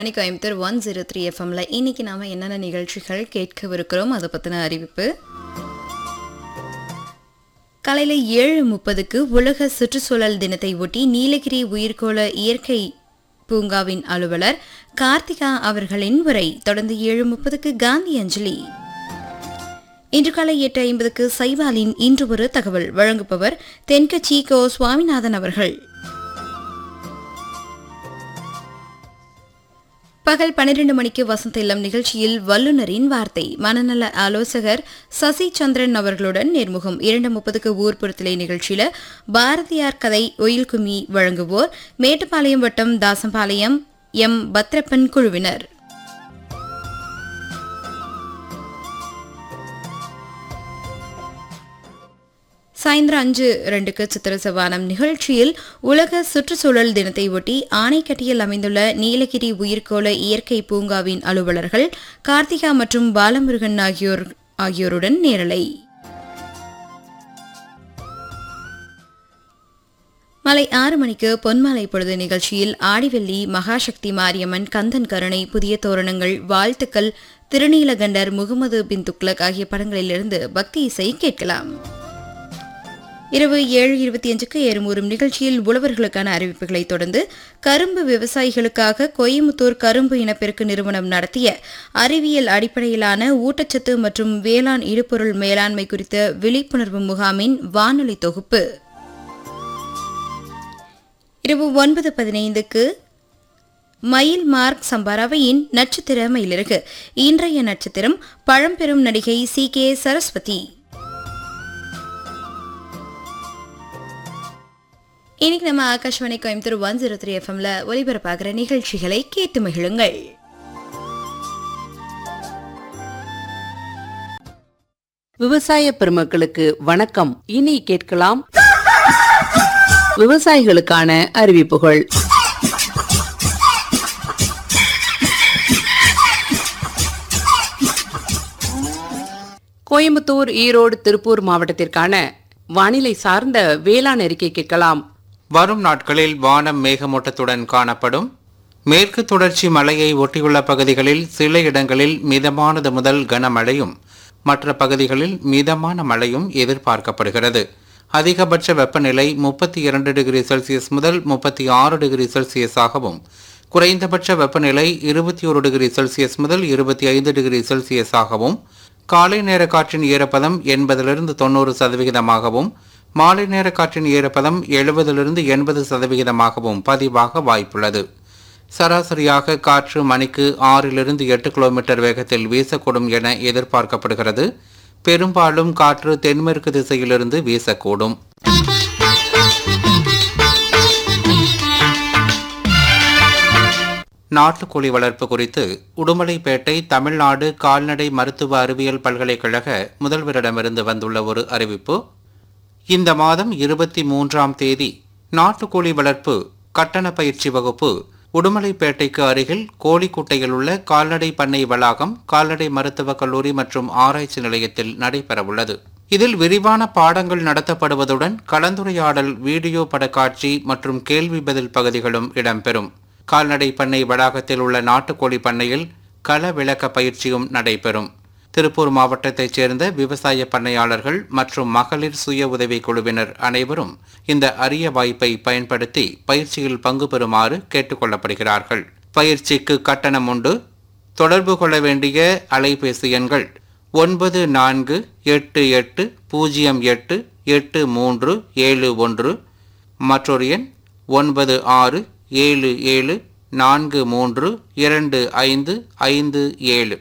மணி Coimbatore one zero three எஃப்எம்ல இன்னைக்கு நாம என்னென்ன நிகழ்ச்சிகள் கேட்கவிருக்கிறோம் அதை பத்தின அறிவிப்பு காலையில ஏழு முப்பதுக்கு உலக சுற்றுச்சூழல் தினத்தை ஒட்டி நீலகிரி உயிர்கோள இயற்கை பூங்காவின் அலுவலர் கார்த்திகா அவர்களின் உரை தொடர்ந்து ஏழு முப்பதுக்கு காந்தி அஞ்சலி இன்று காலை எட்டு ஐம்பதுக்கு சைவாலின் இன்று ஒரு தகவல் வழங்குபவர் தென்கட்சி கோ சுவாமிநாதன் அவர்கள் பகல் பன்னிரண்டு மணிக்கு வசந்த இல்லம் நிகழ்ச்சியில் வல்லுநரின் வார்த்தை மனநல ஆலோசகர் சசி சந்திரன் அவர்களுடன் நேர்முகம் இரண்டு முப்பதுக்கு ஊர்புறத்திலே நிகழ்ச்சியில பாரதியார் கதை ஒயில்குமி வழங்குவோர் மேட்டுப்பாளையம் வட்டம் தாசம்பாளையம் எம் பத்ரப்பன் குழுவினர் சாயந்தரம் அஞ்சு ரெண்டுக்கு சித்திர சவானம் நிகழ்ச்சியில் உலக சுற்றுச்சூழல் தினத்தை ஒட்டி ஆணைக்கட்டியில் அமைந்துள்ள நீலகிரி உயிர்கோள இயற்கை பூங்காவின் அலுவலர்கள் கார்த்திகா மற்றும் பாலமுருகன் ஆகியோர் ஆகியோருடன் நேரலை மாலை ஆறு மணிக்கு பொன்மாலை பொழுது நிகழ்ச்சியில் ஆடிவெள்ளி மகாசக்தி மாரியம்மன் கந்தன் கருணை புதிய தோரணங்கள் வாழ்த்துக்கள் திருநீலகண்டர் முகமது பின் துக்ளக் ஆகிய படங்களிலிருந்து பக்தி இசை கேட்கலாம் இரவு ஏழு இருபத்தி அஞ்சுக்கு ஏறுமூறும் நிகழ்ச்சியில் உழவர்களுக்கான அறிவிப்புகளை தொடர்ந்து கரும்பு விவசாயிகளுக்காக கோயமுத்தூர் கரும்பு இனப்பெருக்கு நிறுவனம் நடத்திய அறிவியல் அடிப்படையிலான ஊட்டச்சத்து மற்றும் வேளாண் இடுபொருள் மேலாண்மை குறித்த விழிப்புணர்வு முகாமின் வானொலி தொகுப்பு இரவு ஒன்பது பதினைந்துக்கு மயில் மார்க் சம்பாராவையின் நட்சத்திர மயிலிறகு இன்றைய நட்சத்திரம் பழம்பெரும் நடிகை சி கே சரஸ்வதி இன்னைக்கு நம்ம Akashvani Coimbatore one zero three எஃப்எம்ல ஒலிபரப்பாகிற நிகழ்ச்சிகளை கேட்டு மகிழுங்கள் விவசாய பெருமக்களுக்கு வணக்கம் இனி கேட்கலாம் விவசாயிகளுக்கான அறிவிப்புகள் கோயம்புத்தூர் ஈரோடு திருப்பூர் மாவட்டத்திற்கான வானிலை சார்ந்த வேளாண் அறிக்கை கேட்கலாம் வரும் நாட்களில் வானம் மேகமூட்டத்துடன் காணப்படும் மேற்கு தொடர்ச்சி மலையை ஒட்டியுள்ள பகுதிகளில் சில இடங்களில் மிதமானது முதல் கனமழையும் மற்ற பகுதிகளில் மிதமான மழையும் எதிர்பார்க்கப்படுகிறது அதிகபட்ச வெப்பநிலை முப்பத்தி இரண்டு டிகிரி செல்சியஸ் முதல் முப்பத்தி ஆறு டிகிரி செல்சியஸாகவும் குறைந்தபட்ச வெப்பநிலை இருபத்தி ஒரு டிகிரி செல்சியஸ் முதல் இருபத்தி ஐந்து டிகிரி செல்சியஸாகவும் காலை நேர காற்றின் ஈரப்பதம் எண்பதிலிருந்து தொண்ணூறு சதவிகிதமாகவும் மாலை நேர காற்றின் ஈரப்பதம் எழுபதிலிருந்து எண்பது சதவிகிதமாகவும் பதிவாக வாய்ப்புள்ளது சராசரியாக காற்று மணிக்கு ஆறிலிருந்து எட்டு கிலோமீட்டர் வேகத்தில் வீசக்கூடும் என எதிர்பார்க்கப்படுகிறது பெரும்பாலும் காற்று தென்மேற்கு திசையிலிருந்து வீசக்கூடும் நாட்டுக்கோழி வளர்ப்பு குறித்து உடுமலைப்பேட்டை தமிழ்நாடு கால்நடை மருத்துவ அறிவியல் பல்கலைக்கழக முதல்வரிடமிருந்து வந்துள்ள ஒரு அறிவிப்பு இந்த மாதம் இருபத்தி மூன்றாம் தேதி நாட்டுக்கோழி வளர்ப்பு கட்டண பயிற்சி வகுப்பு உடுமலைப்பேட்டைக்கு அருகில் கோழிக்குட்டையில் உள்ள கால்நடை பண்ணை வளாகம் கால்நடை மருத்துவக் கல்லூரி மற்றும் ஆராய்ச்சி நிலையத்தில் நடைபெறவுள்ளது இதில் விரிவான பாடங்கள் நடத்தப்படுவதுடன் கலந்துரையாடல் வீடியோ படக்காட்சி மற்றும் கேள்வி பதில் பகுதிகளும் இடம்பெறும் கால்நடை பண்ணை வளாகத்தில் உள்ள நாட்டுக்கோழி பண்ணையில் கள விளக்க பயிற்சியும் நடைபெறும் திருப்பூர் மாவட்டத்தைச் சேர்ந்த விவசாய பண்ணையாளர்கள் மற்றும் மகளிர் சுய உதவி குழுவினர் அனைவரும் இந்த அரிய வாய்ப்பை பயன்படுத்தி பயிற்சியில் பங்கு பெறுமாறு கேட்டுக்கொள்ளப்படுகிறார்கள் பயிற்சிக்கு கட்டணம் உண்டு தொடர்பு கொள்ள வேண்டிய அலைபேசி எண்கள் ஒன்பது நான்கு எட்டு எட்டு பூஜ்ஜியம் எட்டு எட்டு மூன்று ஏழு ஒன்று மற்றொரு எண் ஒன்பது ஆறு ஏழு ஏழு நான்கு மூன்று இரண்டு ஐந்து ஐந்து ஏழு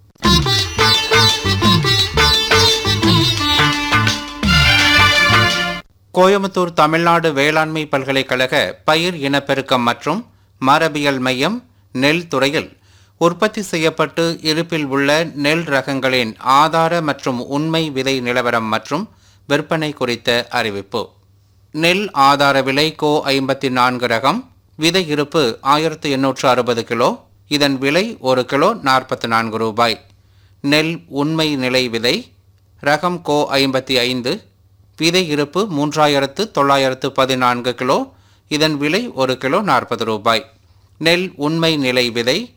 கோயம்புத்தூர் தமிழ்நாடு வேளாண்மை பல்கலைக்கழக பயிர் இனப்பெருக்கம் மற்றும் மரபியல் மையம் நெல் துறையில் உற்பத்தி செய்யப்பட்டு இருப்பில் உள்ள நெல் ரகங்களின் ஆதார மற்றும் உண்மை விதை நிலவரம் மற்றும் விற்பனை குறித்த அறிவிப்பு நெல் ஆதார விலை கோ ஐம்பத்தி நான்கு ரகம் விதை இருப்பு ஆயிரத்து எண்ணூற்று அறுபது கிலோ இதன் விலை ஒரு கிலோ நாற்பத்தி நான்கு ரூபாய் நெல் உண்மை நிலை விதை ரகம் கோ ஐம்பத்தி ஐந்து விதை இருப்பு மூன்றாயிரத்து தொள்ளாயிரத்து பதினான்கு கிலோ இதன் விலை ஒரு கிலோ நாற்பது ரூபாய் நெல் உண்மை நிலை விதை